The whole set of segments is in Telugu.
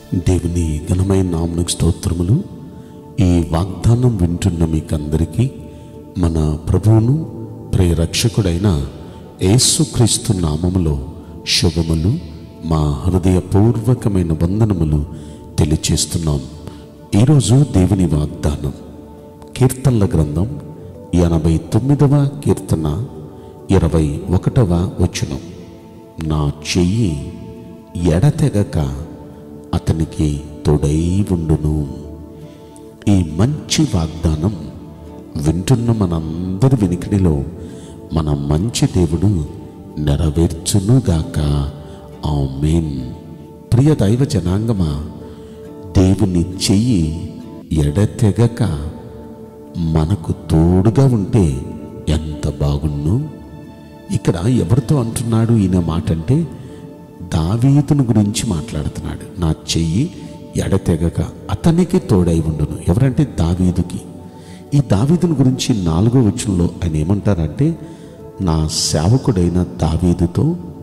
దేవుని ఘనమైన నామనికి స్తోత్రములు ఈ వాగ్దానం వింటున్న మీకందరికీ మన ప్రభువును ప్రియరక్షకుడైన యేసుక్రీస్తు నామములో శుభములు మా హృదయపూర్వకమైన వందనములు తెలియచేస్తున్నాం ఈరోజు దేవుని వాగ్దానం కీర్తనల గ్రంథం ఎనభై తొమ్మిదవ కీర్తన ఇరవై ఒకటవ వచనం నా చెయ్యి ఎడతెగక అతనికి తోడై ఉండును ఈ మంచి వాగ్దానం వింటున్న మనందరి వినికిడిలో మన మంచి దేవుడు నెరవేర్చునుగాక ఆమేన్ ప్రియ దైవ జనాంగమా దేవుని చెయ్యి ఎడతెగక మనకు తోడుగా ఉంటే ఎంత బాగుండు ఇక్కడ ఎవరితో అంటున్నాడు ఈయన మాట అంటే దావీదును గురించి మాట్లాడుతున్నాడు నా చెయ్యి ఎడతెగక అతనికి తోడై ఉండును ఎవరంటే దావీదుకి ఈ దావీదుని గురించి నాలుగో వచనంలో ఆయన ఏమంటారంటే నా సేవకుడైన దావీదుతో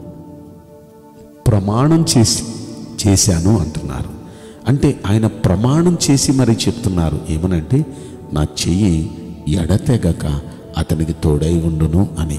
ప్రమాణం చేసి చేశాను అంటున్నారు అంటే ఆయన ప్రమాణం చేసి మరి చెప్తున్నారు ఏమనంటే నా చెయ్యి ఎడతెగక అతనికి తోడై ఉండును అని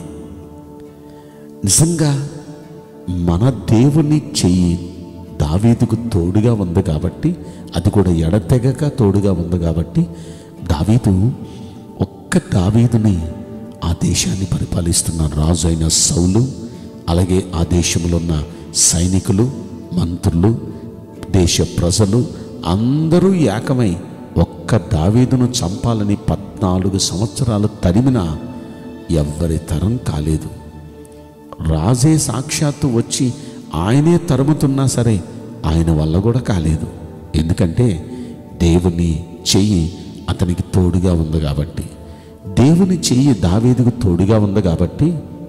నిజంగా మన దేవుని చెయ్యి దావీదుకు తోడుగా ఉంది కాబట్టి అది కూడా ఎడతెగక తోడుగా ఉంది కాబట్టి దావీదు ఒక్క దావీదుని ఆ దేశాన్ని పరిపాలిస్తున్న రాజు అయిన సౌలు అలాగే ఆ దేశంలో ఉన్న సైనికులు మంత్రులు దేశ ప్రజలు అందరూ ఏకమై ఒక్క దావీదును చంపాలని పద్నాలుగు సంవత్సరాలు తరిమినా ఎవ్వరి తరం కాలేదు రాజే సాక్షాత్తు వచ్చి ఆయనే తరుముతున్నా సరే ఆయన వల్ల కూడా కాలేదు ఎందుకంటే దేవుని చెయ్యి అతనికి తోడుగా ఉంది కాబట్టి దేవుని చెయ్యి దావీదుకు తోడుగా ఉంది కాబట్టి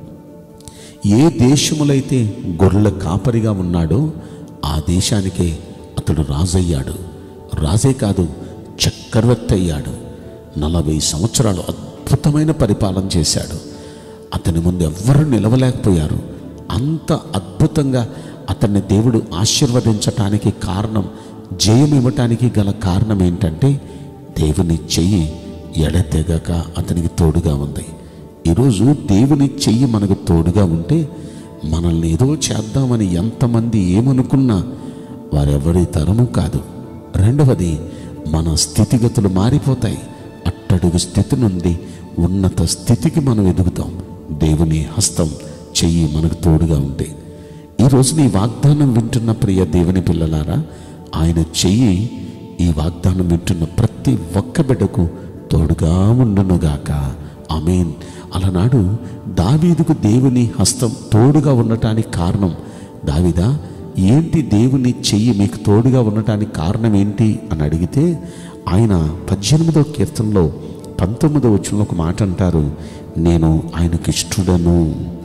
ఏ దేశములైతే గొర్రెల కాపరిగా ఉన్నాడో ఆ దేశానికే అతడు రాజయ్యాడు రాజే కాదు చక్రవర్తి అయ్యాడు నలభై సంవత్సరాలు అద్భుతమైన పరిపాలన చేశాడు అతని ముందు ఎవ్వరూ నిలవలేకపోయారు అంత అద్భుతంగా అతన్ని దేవుడు ఆశీర్వదించటానికి కారణం జయం ఇవ్వటానికి గల కారణం ఏంటంటే దేవుని చెయ్యి ఎడతెగక అతనికి తోడుగా ఉంది ఈరోజు దేవుని చెయ్యి మనకు తోడుగా ఉంటే మనల్ని ఏదో చేద్దామని ఎంతమంది ఏమనుకున్నా వారెవరి తరము కాదు రెండవది మన స్థితిగతులు మారిపోతాయి అట్టడుగు స్థితి నుండి ఉన్నత స్థితికి మనం ఎదుగుతాం దేవుని హస్తం చెయ్యి మనకు తోడుగా ఉంటే ఈరోజు నీ వాగ్దానం వింటున్న ప్రియ దేవుని పిల్లలారా ఆయన చెయ్యి ఈ వాగ్దానం వింటున్న ప్రతి ఒక్క బిడ్డకు తోడుగా ఉండునుగాక ఆమెన్ అలనాడు దావీదుకు దేవుని హస్తం తోడుగా ఉండటానికి కారణం దావిదా ఏంటి దేవుని చెయ్యి మీకు తోడుగా ఉండటానికి కారణం ఏంటి అని అడిగితే ఆయన పద్దెనిమిదవ కీర్తనలో పంతొమ్మిదవ వచనంలో ఒక మాట అంటారు నేను ఆయనకి ఇష్టడను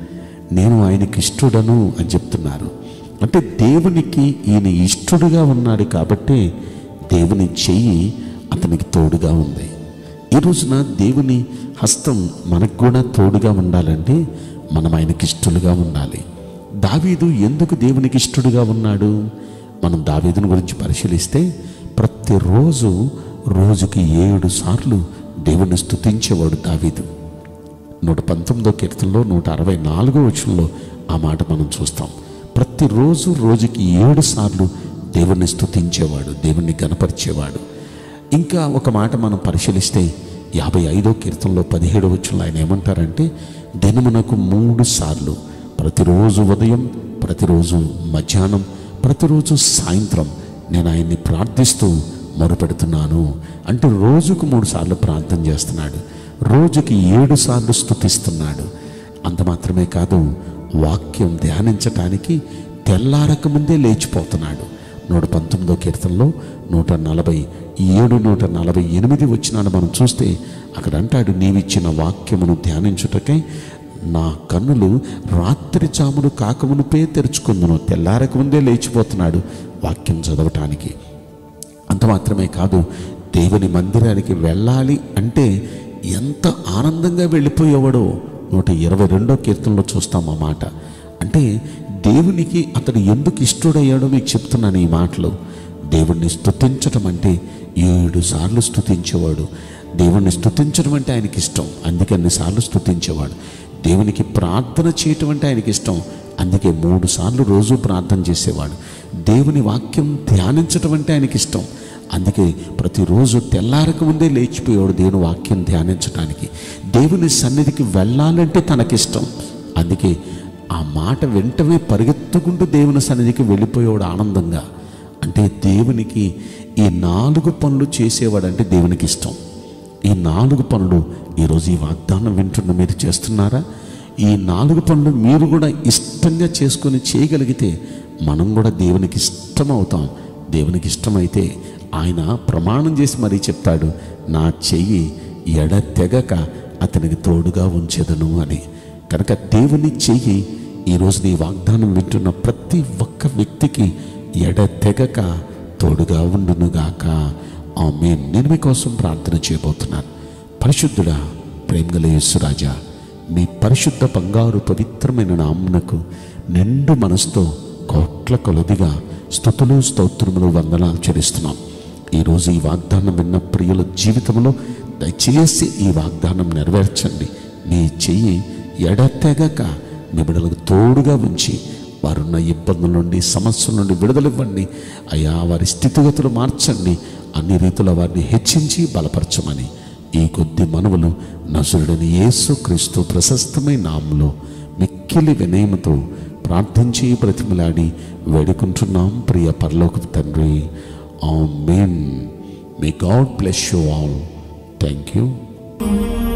నేను ఆయనకి ఇష్టడను అని చెప్తున్నారు అంటే దేవునికి ఈయన ఇష్టడుగా ఉన్నాడు కాబట్టి దేవుని చెయ్యి అతనికి తోడుగా ఉంది ఈ రోజున దేవుని హస్తం మనకు కూడా తోడుగా ఉండాలంటే మనం ఆయనకి ఇష్టలుగా ఉండాలి దావీదు ఎందుకు దేవునికి ఇష్టడుగా ఉన్నాడు మనం దావీదుని గురించి పరిశీలిస్తే ప్రతిరోజు రోజుకి ఏడు సార్లు దేవుని స్తుతించేవాడు దావీదు నూట పంతొమ్మిదో కీర్తనలో నూట అరవై నాలుగో వచనంలో ఆ మాట మనం చూస్తాం ప్రతిరోజు రోజుకి ఏడు సార్లు దేవుణ్ణి స్తుతించేవాడు దేవుణ్ణి గనపరిచేవాడు ఇంకా ఒక మాట మనం పరిశీలిస్తే యాభై ఐదో కీర్తనలో పదిహేడు వచనంలో ఆయన ఏమంటారంటే దినమునకు మూడు సార్లు ప్రతిరోజు ఉదయం ప్రతిరోజు మధ్యాహ్నం ప్రతిరోజు సాయంత్రం నేను ఆయన్ని ప్రార్థిస్తూ మొరపెడుతున్నాను అంటే రోజుకు మూడు సార్లు ప్రార్థన చేస్తున్నాడు రోజుకి ఏడు సార్లు స్తుతిస్తున్నాడు అంత మాత్రమే కాదు వాక్యం ధ్యానించటానికి తెల్లారక ముందే లేచిపోతున్నాడు నూట పంతొమ్మిదో కీర్తనలో నూట నలభై ఏడు నూట నలభై ఎనిమిది వచ్చినాడు మనం చూస్తే అక్కడ అంటాడు నీవిచ్చిన వాక్యమును ధ్యానించుటకై నా కన్నులు రాత్రి చామును కాకమునుపే తెరుచుకుందును తెల్లారక ముందే లేచిపోతున్నాడు వాక్యం చదవటానికి అంత మాత్రమే కాదు దేవుని మందిరానికి వెళ్ళాలి అంటే ఎంత ఆనందంగా వెళ్ళిపోయేవాడో నూట ఇరవై రెండో కీర్తనలో చూస్తాం ఆ మాట అంటే దేవునికి అతడు ఎందుకు ఇష్టడయ్యాడో మీకు చెప్తున్నాను ఈ మాటలు దేవుణ్ణి స్తుతించడం అంటే ఏడు సార్లు స్తుతించేవాడు దేవుణ్ణి స్తుతించడం అంటే ఆయనకి ఇష్టం అందుకే అన్నిసార్లు స్తుతించేవాడు దేవునికి ప్రార్థన చేయటం అంటే ఆయనకి ఇష్టం అందుకే మూడు సార్లు రోజు ప్రార్థన చేసేవాడు దేవుని వాక్యం ధ్యానించటం అంటే ఆయనకి ఇష్టం అందుకే ప్రతిరోజు తెల్లారక ముందే లేచిపోయాడు దేవుని వాక్యం ధ్యానించడానికి దేవుని సన్నిధికి వెళ్ళాలంటే తనకిష్టం అందుకే ఆ మాట వెంటనే పరిగెత్తుకుంటూ దేవుని సన్నిధికి వెళ్ళిపోయాడు ఆనందంగా అంటే దేవునికి ఈ నాలుగు పనులు చేసేవాడంటే దేవునికి ఇష్టం ఈ నాలుగు పనులు ఈరోజు ఈ వాగ్దానం వింటున్న మీరు చేస్తున్నారా ఈ నాలుగు పనులు మీరు కూడా ఇష్టంగా చేసుకొని చేయగలిగితే మనం కూడా దేవునికి ఇష్టం అవుతాం దేవునికి ఇష్టమైతే ఆయన ప్రమాణం చేసి మరీ చెప్తాడు నా చెయ్యి ఎడతెగక అతనికి తోడుగా ఉంచెదను అని కనుక దేవుని చెయ్యి ఈరోజు నీ వాగ్దానం వింటున్న ప్రతి ఒక్క వ్యక్తికి ఎడతెగక తోడుగా ఉండునుగాక ఆమె నేను మీకోసం ప్రార్థన చేయబోతున్నాను పరిశుద్ధుడా ప్రేమగల యేసురాజా మీ పరిశుద్ధ బంగారు పవిత్రమైన నామునకు నిండు మనసుతో కోట్ల కొలదిగా స్థుతులు స్తోత్రములు వందనాలు చెల్లిస్తున్నాం ఈరోజు ఈ వాగ్దానం విన్న ప్రియుల జీవితంలో దయచేసి ఈ వాగ్దానం నెరవేర్చండి మీ చెయ్యి ఎడతెగక మీ బిడ్డలకు తోడుగా ఉంచి వారున్న ఇబ్బందుల నుండి సమస్యల నుండి విడుదలివ్వండి అయ్యా వారి స్థితిగతులు మార్చండి అన్ని రీతుల వారిని హెచ్చించి బలపరచమని ఈ కొద్ది మనవులు నసురుడని యేసు క్రీస్తు ప్రశస్తమైన నామంలో మిక్కిలి వినయముతో ప్రార్థించి ప్రతిమలాడి వేడుకుంటున్నాం ప్రియ పరలోక తండ్రి amen may God bless you all thank you